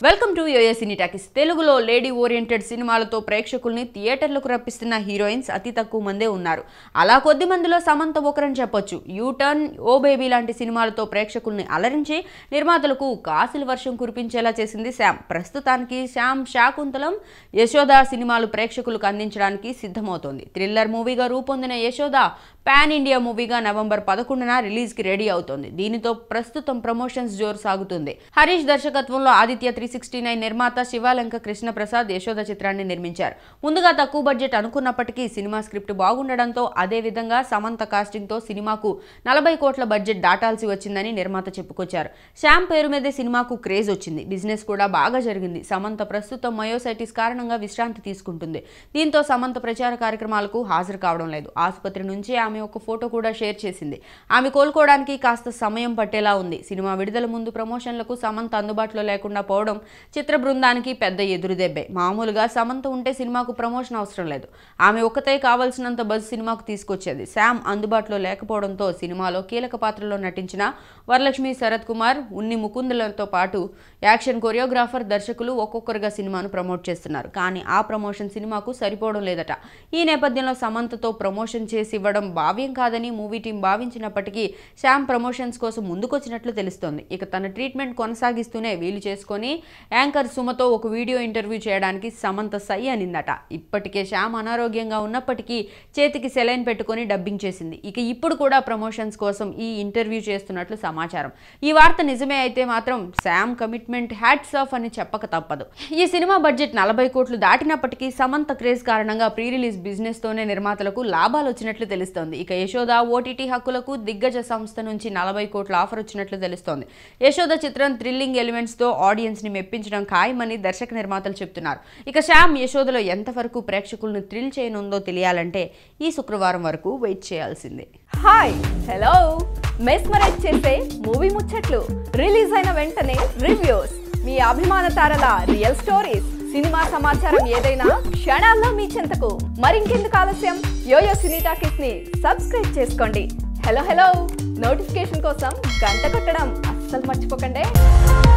welcome to yoyo cine talkies తెలుగులో lady oriented సినిమాలతో ప్రేక్షకుల్ని థియేటర్లకు రప్పిస్తున్న హీరోయిన్స్ అతి తక్కువ మందే ఉన్నారు అలా కొద్ది మందిలో సమంత ఒకరని చెప్పొచ్చు యూటర్న్ ఓ బేబీ లాంటి సినిమాలతో ప్రేక్షకుల్ని అలరించి నిర్మాతలకు కాసుల వర్షం కురిపించేలా చేసింది శ్యామ్ ప్రస్తుతానికి శ్యామ్ శాకుంతలం యశోద సినిమాలు ప్రేక్షకులకు అందించడానికి సిద్ధమవుతోంది థ్రిల్లర్ మూవీగా రూపొందిన యశోద పాన్ ఇండియా మూవీగా నవంబర్ పదకొండున రిలీజ్కి రెడీ అవుతోంది దీనితో ప్రస్తుతం ప్రమోషన్స్ జోరు సాగుతుంది హరీష్ దర్శకత్వంలో ఆదిత్య త్రీ సిక్స్టీ నైన్ నిర్మాత శివాలంక కృష్ణప్రసాద్ యశోద చిత్రాన్ని నిర్మించారు ముందుగా తక్కువ బడ్జెట్ అనుకున్నప్పటికీ సినిమా స్క్రిప్ట్ బాగుండడంతో అదే విధంగా సమంత కాస్టింగ్తో సినిమాకు నలభై కోట్ల బడ్జెట్ దాటాల్సి వచ్చిందని నిర్మాత చెప్పుకొచ్చారు శ్యామ్ పేరు మీదే సినిమాకు క్రేజ్ వచ్చింది బిజినెస్ కూడా బాగా జరిగింది సమంత ప్రస్తుతం మయోసైటిస్ కారణంగా విశ్రాంతి తీసుకుంటుంది దీంతో సమంత ప్రచార కార్యక్రమాలకు హాజరు కావడం లేదు ఆసుపత్రి నుంచి ఆమె ఒక ఫోటో కూడా షేర్ చేసింది ఆమె కోలుకోవడానికి కాస్త సమయం పట్టేలా ఉంది సినిమా విడుదల ముందు ప్రమోషన్లకు సమంత అందుబాటులో లేకుండా పోవడం చిత్ర బృందానికి పెద్ద ఎదురుదెబ్బే మామూలుగా సమంత ఉంటే సినిమాకు ప్రమోషన్ అవసరం లేదు ఆమె ఒక్కతే కావాల్సినంత బజ్ సినిమాకు తీసుకొచ్చేది శామ్ అందుబాటులో లేకపోవడంతో సినిమాలో కీలక పాత్రలో నటించిన వరలక్ష్మి శరత్ కుమార్ ఉన్ని ముకుందులతో పాటు యాక్షన్ కొరియోగ్రాఫర్ దర్శకులు ఒక్కొక్కరుగా సినిమాను ప్రమోట్ చేస్తున్నారు కానీ ఆ ప్రమోషన్ సినిమాకు సరిపోవడం లేదట ఈ నేపథ్యంలో సమంతతో ప్రమోషన్ చేసి ఇవ్వడం భావ్యం కాదని మూవీ టీం భావించినప్పటికీ శ్యామ్ ప్రమోషన్స్ కోసం ముందుకొచ్చినట్లు తెలుస్తోంది ఇక తన ట్రీట్మెంట్ కొనసాగిస్తూనే వీలు చేసుకొని యాంకర్ సుమతో ఒక వీడియో ఇంటర్వ్యూ చేయడానికి సమంత సై అనిందట ఇప్పటికే శ్యామ్ అనారోగ్యంగా ఉన్నప్పటికీ చేతికి సెలైన్ పెట్టుకొని డబ్బింగ్ చేసింది ఇక ఇప్పుడు కూడా ప్రమోషన్స్ కోసం ఈ ఇంటర్వ్యూ చేస్తున్నట్లు సమాచారం ఈ వార్త నిజమే అయితే మాత్రం శామ్ కమిట్మెంట్ హ్యాట్స్ ఆఫ్ అని చెప్పక తప్పదు ఈ సినిమా బడ్జెట్ నలభై కోట్లు దాటినప్పటికీ సమంత క్రేజ్ కారణంగా ప్రీ రిలీజ్ బిజినెస్ తోనే నిర్మాతలకు లాభాలు వచ్చినట్లు తెలుస్తోంది ఇక యశోద ఓటీటీ హక్కులకు దిగ్గజ సంస్థ నుంచి నలభై కోట్ల ఆఫర్ వచ్చినట్లు తెలుస్తోంది యశోద చిత్రం థ్రిల్లింగ్ ఎలిమెంట్స్ తో ఆడియన్స్ ని మెప్పించడం ఖాయమని దర్శక నిర్మాతలు చెప్తున్నారు ఇక శ్యామ్ యశోదలో ఎంతవరకు ప్రేక్షకులను థ్రిల్ చేయనుందో తెలియాలంటే ఈ శుక్రవారం వరకు వెయిట్ చేయాల్సిందే హాయ్ హలో మెస్మరైజ్ చేసే మూవీ ముచ్చట్లు రిలీజ్ అయిన వెంటనే రివ్యూస్ మీ అభిమాన తారల రియల్ స్టోరీస్ సినిమా సమాచారం ఏదైనా క్షణాల్లో మీ చెంతకు మరింకెందుకు ఆలస్యం యోయో సినీ టాకీస్ ని సబ్స్క్రైబ్ చేసుకోండి హలో హలో నోటిఫికేషన్ కోసం గంట కొట్టడం అస్సలు మర్చిపోకండి